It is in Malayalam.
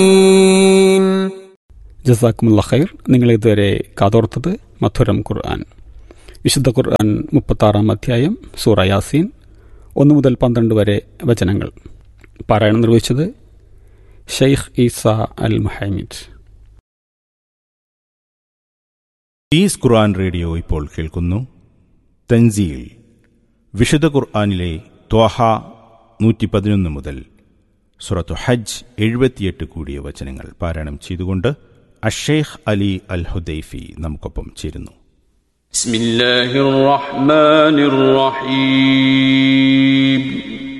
ജസാക്കുമുള്ള ഖൈർ നിങ്ങൾ ഇതുവരെ കാതോർത്തത് മധുരം ഖുർആൻ വിശുദ്ധ ഖുർആൻ മുപ്പത്താറാം അധ്യായം സൂറ യാസീൻ ഒന്ന് മുതൽ പന്ത്രണ്ട് വരെ വചനങ്ങൾ പാരായണം നിർവഹിച്ചത് Sheikh Isa Al Muhaimid peace Quran radio ഇപ്പോൾ കേൾക്കുന്നു തൻസീൽ വിശുദ്ധ ഖുർആനിലെ ത്വാഹ നൂറ്റി പതിനൊന്ന് മുതൽ സുറത്തു ഹജ്ജ് എഴുപത്തിയെട്ട് കൂടിയ വചനങ്ങൾ പാരായണം ചെയ്തുകൊണ്ട് അഷേഖ് അലി അൽ ഹുദൈഫി നമുക്കൊപ്പം ചേരുന്നു بسم الله الرحمن الرحيم